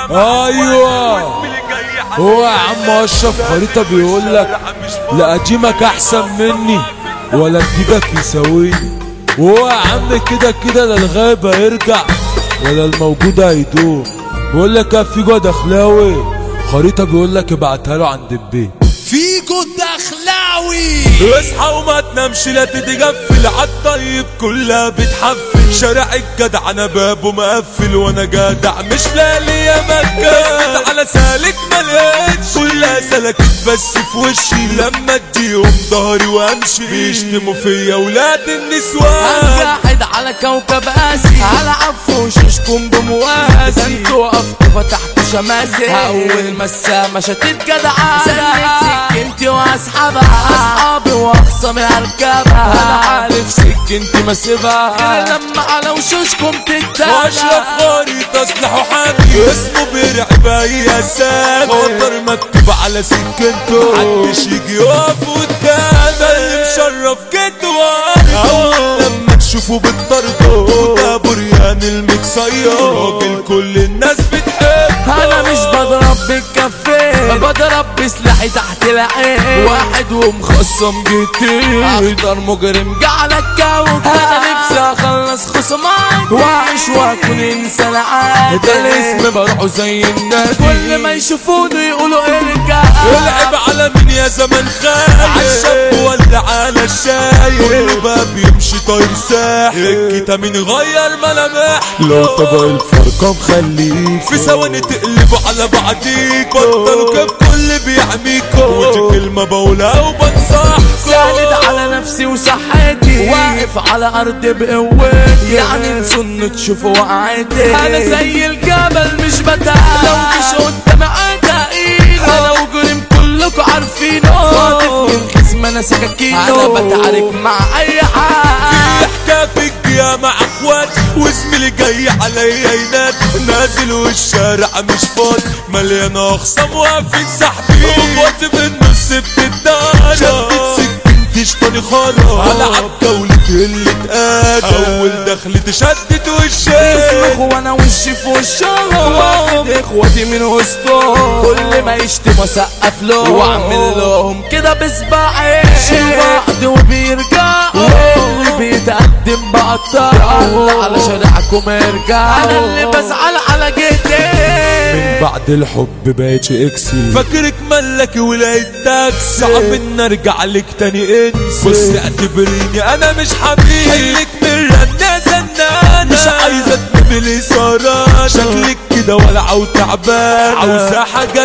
ايوه هو يا عم اشرف خريطة بيقول لك لا قديمك احسن مني ولا جديدك يساويني وهو يا عم كده كده لا الغايب هيرجع ولا الموجود هيدوم بيقول لك يا فيجو دخلاوي خريطة بيقول لك ابعتها له عند البيت فيجو الدخلاوي اصحى وما تنامش لا تتغفل عالطيب كلها بتحفل شارع الجدع انا بابه مقفل وانا جدع مش لالي يا مكة على سالك ملقتش كلها سلكت بس في وشي لما اديهم ظهري وامشي بيشتموا فيا ولاد النسوان قاعد على كوكب اسي على عفو وشوشكم بمواسي انتوا وقفتوا فتحت شماسي اول ما السما شتت جدعة سلت سكنتي واسحبها اصحابي واخصامي هركبها انا عارف سكنتي ما سيبها لما على وشوشكم تتابع واشرف خريطة سلاح وحامي اسمه بيرعب اي اسامي خطر مكتوب على سكنته محدش يجي يقف قدامه ده اللي مشرف جدواني اول لما تشوفه بالطرد ده بريان المتصير راجل كل الناس بتحب انا مش بضرب بالكفين بضرب بسلاحي تحت العين واحد ومخصم جيتين اخطر مجرم جعل الكوكب انا نفسي اخلص خصومات واعيش واكون انسان عادي ده الاسم بروحه زي النادي كل ما يشوفوني يقولوا ارجع العب على مين يا زمن خايف عالشاب ولا على الشايب كله بقى بيمشي طاير ساحل الكتامين غير ملامح لا طبق الفرقة مخليك في ثواني تقلبوا على بعضيك بطلوا كيف كل بيعميكوا ودي كلمة بقولها وبنصحكوا ساند على نفسي وصحتي واقف على ارض بقوتي يعني انسوا تشوفوا وقعتي انا زي الجبل مش بتاع لو مش قدام عدائين انا وجرم كلكوا عارفينه واقف من خصم انا سكاكينه انا بتعارك مع اي حد يحكى في الجيا مع اخواتي وزميلي جاي عليا ينادي نازل والشارع مش فاضي مليان اخصام واقفين سحبين وقت في النص بتدانا شدت سكنتي شطاني خرا على عكا ولد قادر اول دخلت شدت وشي اسمخ وانا وشي في وشهم واخد اخواتي من وسطهم كل ما يشتم اسقف لهم واعمل لهم كده بصباعي شيل بعض وبيرجعوا واللي بيتقدم بقطعه على شارعكم ارجعوا انا اللي بزعل على جيتي من بعد الحب بقيتش اكسي فاكرك ملك ولقيت تاكسي صعب ان ارجع لك تاني انسى بص اعتبريني انا مش حبيب خليك من رنا زنانة مش عايزة تقبلي سهران شكلك كده ولعة وتعبان عاوزة حاجة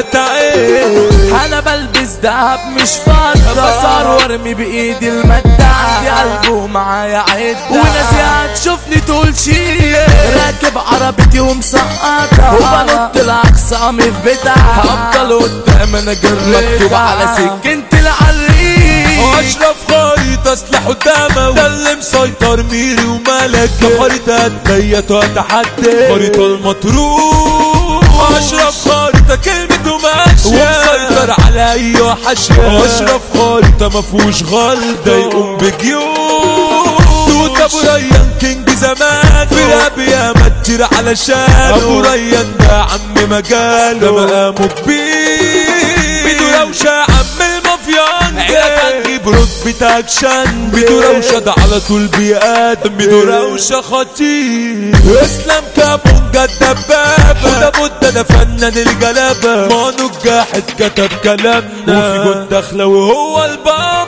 تعين انا بلبس دهب مش فضة بصار وارمي بايدي المادة عندي قلبه معايا عدة وناس هتشوفني تقول شي راكب عربيتي ومسقطة وبنط العكسامي في بيتها هفضل قدام انا جريت مكتوب على سكنتي العريس اشرف خريطة سلاح قدامه ده اللي مسيطر ميري وملك خريطة هتبيت واتحدى خريطة المطروح اشرف خريطة كلمته ماشية ومسيطر على اي حاشية اشرف خريطة مفهوش غلط ده يقوم بجيوب توت ابو ريان كينج زمان في رابيا متر علشان ابو ريان ده عم مجال ده مقامه كبير بيدو روشة عم المافيان عيلك هنجيب رتبة اكشن بيدو روشة ده على طول بيقدم بيدو روشة خطير اسلام كابونجا الدبابة وده بودة ده فنان الجلابة مانو الجاحد كتب كلامنا وفي جون داخلة وهو الباب